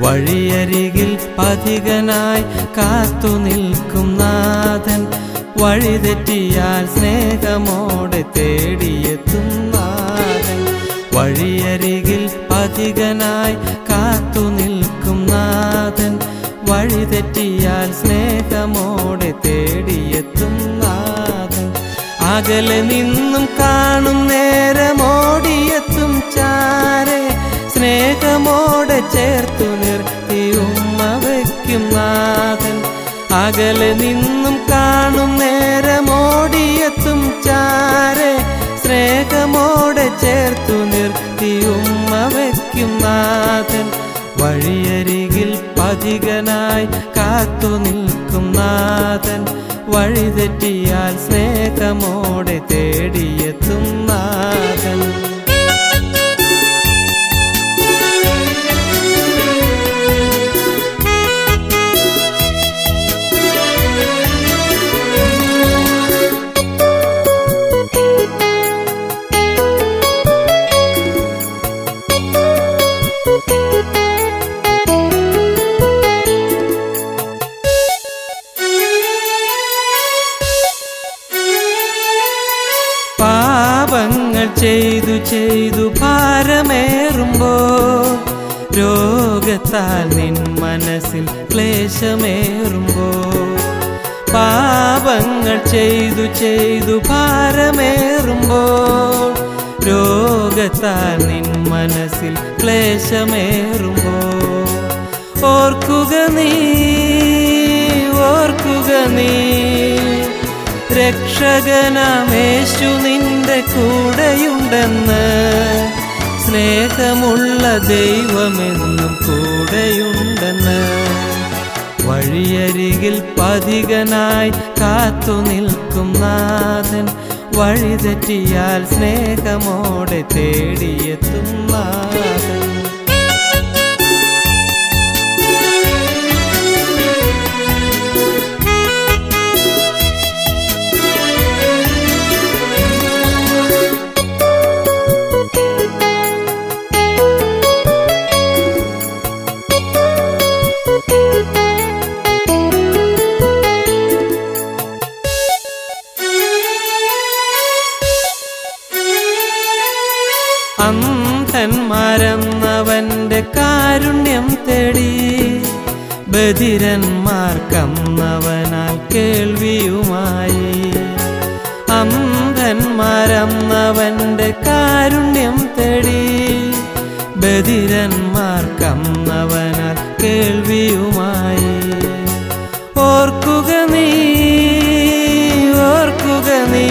വഴിയരികിൽ പഥികനായി കാത്തു നിൽക്കും നാഥൻ വഴിതെറ്റിയാൽ സ്നേഹമോടെ തേടിയെത്തും നാഥൻ വഴിയരികിൽ പഥികനായി കാത്തു നിൽക്കും നാഥൻ വഴിതെറ്റിയാൽ സ്നേഹമോടെ തേടിയെത്തും നാഥൻ അകലെ നിന്നും കാണും നേരമോടിയെത്തും ചാരെ സ്നേഹമോടെ ചേർത്തു നിർത്തി ഉമ്മ വയ്ക്കും നാഥൻ അകലെ നിന്നും കാണും നേരമോടിയെത്തും ചാരെ സ്നേഹമോടെ ചേർത്തു നിർത്തി ഉമ്മ വയ്ക്കും നാഥൻ വഴിയരികിൽ പതികനായി കാത്തു നിൽക്കും നാഥൻ വഴിതെറ്റിയാൽ സ്നേഹമോടെ തേടിയെത്തും നാഥൻ പാപങ്ങൾ ചെയ്തു ചെയ്തു ഭാരമേറുമ്പോ രോഗത്താൽ നിൻ മനസ്സിൽ ക്ലേശമേറുമ്പോ പാപങ്ങൾ ചെയ്തു ചെയ്തു ഭാരമേറുമ്പോ രോഗത്താൽ നിൻ മനസ്സിൽ ക്ലേശമേറുമ്പോ ഓർക്കുക നീ ഓർക്കുക നീ രക്ഷകനാമേശു നിന്റെ കൂടെയുണ്ടെന്ന് സ്നേഹമുള്ള ദൈവമെന്നും കൂടെയുണ്ടെന്ന് വഴിയരികിൽ പതികനായി കാത്തു നിൽക്കും നാഥൻ വഴിതെറ്റിയാൽ സ്നേഹമോടെ തേടിയെത്തും നാഥൻ അന്ധന്മാരെന്നവന്റെ കാരുണ്യം തേടി ബധിരന്മാർക്കന്നവനാൽ കേൾവിയുമായി അന്ധന്മാരെന്നവന്റെ കാരുണ്യം തേടി ബധിരന്മാർക്കന്നവനാൽ കേൾവിയുമായി ഓർക്കുക നീ ഓർക്കുക നീ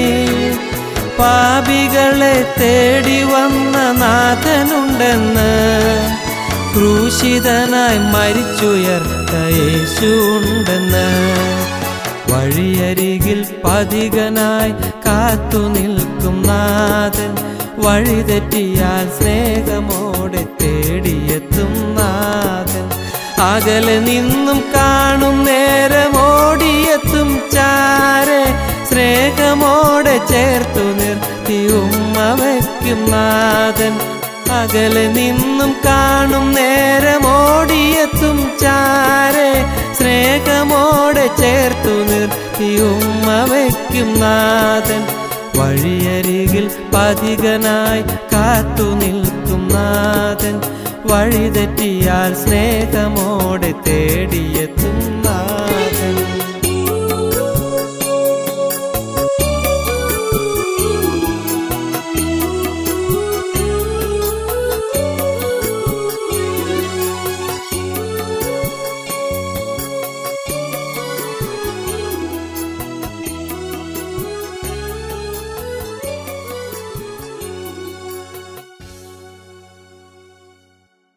പാപികളെ തേടി വന്ന നാഥനുണ്ടെന്ന് ക്രൂശിതനായി മരിച്ചുയർത്ത യേശുണ്ടെന്ന് വഴിയരികിൽ പതികനായി കാത്തു നിൽക്കും നാഥൻ വഴിതെറ്റിയാൽ സ്നേഹമോടെ തേടിയെത്തും നാഥൻ അകലെ നിന്നും കാണും നേരമോടിയെത്തും ചാരെ സ്നേഹമോടെ ചേർത്തു നിർത്തി ഉമ്മ വയ്ക്കും നാഥൻ അകലെ നിന്നും കാണും നേരമോടിയെത്തും ചാരെ സ്നേഹമോടെ ചേർത്തു നിർത്തി ഉമ്മ വയ്ക്കും നാഥൻ വഴിയരികിൽ പതികനായി കാത്തു നിൽക്കും നാഥൻ വഴിതെറ്റിയാൽ സ്നേഹമോടെ തേടിയ